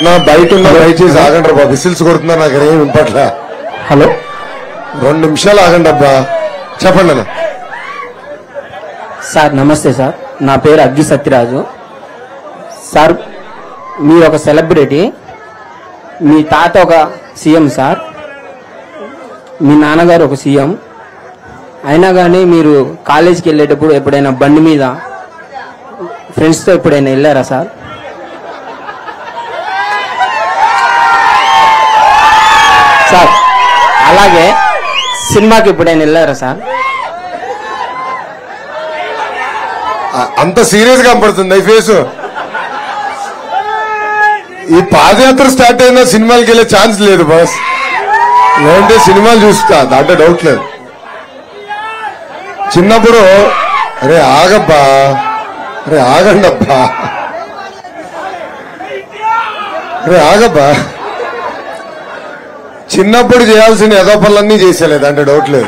నా బయట ఉన్న దయచేసి ఆగండి అబ్బా విసిల్స్ కొడుతున్నా నాకు ఏం వినపట్లే హలో రెండు నిమిషాలు ఆగండి అబ్బా చెప్పండి అన్న సార్ నమస్తే సార్ నా పేరు అగ్గి సత్యరాజు సార్ మీరు ఒక సెలబ్రిటీ మీ తాత ఒక సీఎం సార్ మీ నాన్నగారు ఒక సీఎం అయినా కానీ మీరు కాలేజీకి వెళ్ళేటప్పుడు ఎప్పుడైనా బండి మీద ఫ్రెండ్స్తో ఎప్పుడైనా వెళ్ళారా సార్ సార్ అలాగే సినిమాకి ఎప్పుడైనా వెళ్ళారా సార్ ఆ- అంత సీరియస్ గా కనపడుతుంది ఈ ఫేస్ ఈ పాదయాత్ర స్టార్ట్ అయినా సినిమాలకి వెళ్ళే ఛాన్స్ లేదు బాస్ లేదంటే సినిమాలు చూస్తా దాంట్లో డౌట్ లేదు చిన్నప్పుడు అరే ఆగబ్బా అరే ఆగండి అబ్బా అరే ఆగబ్బా చిన్నప్పుడు చేయాల్సిన ఎదో పనులన్నీ చేసేలేదు అంటే డౌట్ లేదు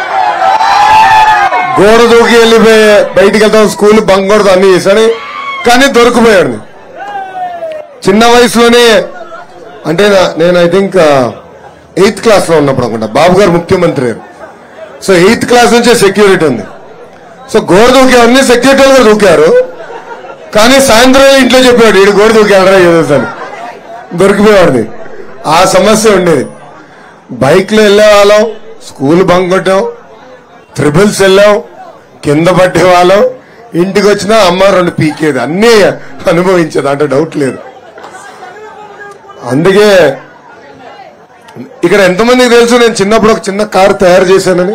గోడ దూకి వెళ్ళిపోయి బయటికి వెళ్తాం స్కూల్ బంక్ కొడతాం అన్ని చేశాడు కానీ దొరికిపోయాడు చిన్న వయసులోనే అంటే నా- నేను ఐ థింక్ ఎయిత్ క్లాస్ లో ఉన్నప్పుడు అనుకుంటా బాబు గారు ముఖ్యమంత్రి అయ్యారు. సో ఎయిత్ క్లాస్ నుంచే సెక్యూరిటీ ఉంది సో గోడ దూకేవన్నీ సెక్యూరిటీ వాళ్ళు కూడా దూకారు కానీ సాయంత్రం ఇంట్లో చెప్పాడు ఈడు గోడ దూకాడరా ఏదో అని దొరికిపోయేవాడిది ఆ సమస్య ఉండేది బైక్ లో వెళ్ళే వాళ్ళం స్కూల్ బంక్ కొట్టాం ట్రిపుల్స్ వెళ్ళాం కింద పట్టేవాళ్ళం ఇంటికి వచ్చినా అమ్మ రెండు పీకేది అన్నీ అనుభవించేది అంటే డౌట్ లేదు అందుకే ఇక్కడ ఎంతమందికి తెలుసు నేను చిన్నప్పుడు ఒక చిన్న కారు తయారు చేశానని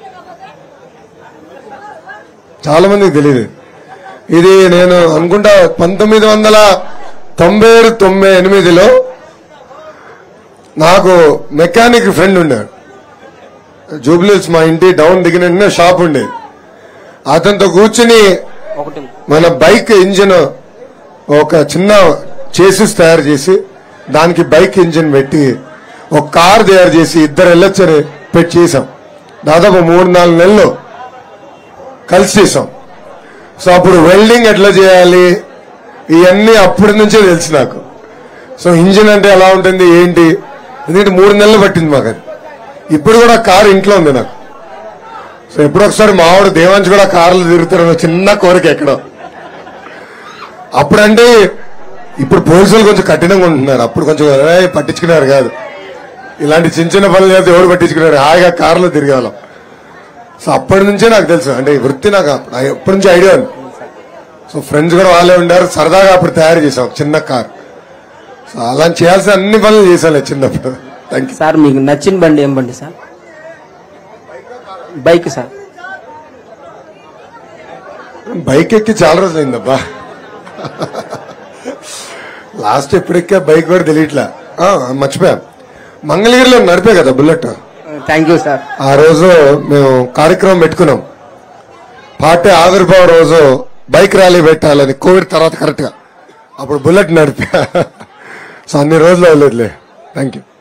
చాలా మందికి తెలియదు ఇది నేను అనుకుంటా పంతొమ్మిది వందల తొంభై ఏడు తొంభై ఎనిమిదిలో నాకు మెకానిక్ ఫ్రెండ్ ఉన్నాడు జూబ్లీస్ మా ఇంటి డౌన్ దిగిన వెంటనే షాప్ ఉండేది అతనితో కూర్చుని ఒకటి మన బైక్ ఇంజిన్ ఒక చిన్న చేసిస్ తయారు చేసి దానికి బైక్ ఇంజిన్ పెట్టి ఒక కార్ తయారు చేసి ఇద్దరు వెళ్ళొచ్చని పెట్టి చేసాం దాదాపు మూడు నాలుగు నెలలు కలిసి చేసాం సో అప్పుడు వెల్డింగ్ ఎట్లా చేయాలి ఇవన్నీ అప్పటి నుంచే తెలుసు నాకు సో ఇంజిన్ అంటే ఎలా ఉంటుంది ఏంటి ఎందుకంటే మూడు నెలలు పట్టింది మాకు అది ఇప్పుడు కూడా కారు ఇంట్లో ఉంది నాకు సో ఎప్పుడు ఒకసారి మావాడు దేవాంశ్ కూడా కార్లు తిరుగుతారు చిన్న కోరిక ఎక్కడో అప్పుడంటే ఇప్పుడు పోలీసులు కొంచెం కఠినంగా ఉంటున్నారు అప్పుడు కొంచెం "ఏయ్, పట్టించుకున్నారు కాదు ఇలాంటి చిన్న చిన్న పనులు చేస్తే ఎవరు పట్టించుకున్నారు హాయిగా కార్లో తిరిగేవాళ్ళం సో అప్పటి నుంచే నాకు తెలుసు అంటే ఈ వృత్తి నాకు అప్పుడు- ఎప్పటి నుంచి ఐడియా ఉంది సో ఫ్రెండ్స్ కూడా వాళ్ళే ఉండారు సరదాగా అప్పుడు తయారు చేసాం ఒక చిన్న కార్ సో అలా చేయాల్సిన అన్ని పనులు చేశాను చిన్నప్పుడు థ్యాంక్ యూ సార్ మీకు నచ్చిన బండి ఏం బండి సార్ బైక్ సార్ బైక్ ఎక్కి చాలా రోజులు అయిందబ్బా లాస్ట్ ఎప్పుడు ఎక్కా బైక్ కూడా తెలియట్లే ఆ, మర్చిపోయా మంగళగిరిలో నడిపే కదా బుల్లెట్ థ్యాంక్ యూ సార్ ఆ రోజు మేము కార్యక్రమం పెట్టుకున్నాం పార్టీ ఆవిర్భావ రోజు బైక్ ర్యాలీ పెట్టాలని కోవిడ్ తర్వాత కరెక్ట్ గా అప్పుడు బుల్లెట్ నడిపా సో అన్ని రోజులు అవ్వలేదులే థ్యాంక్ యూ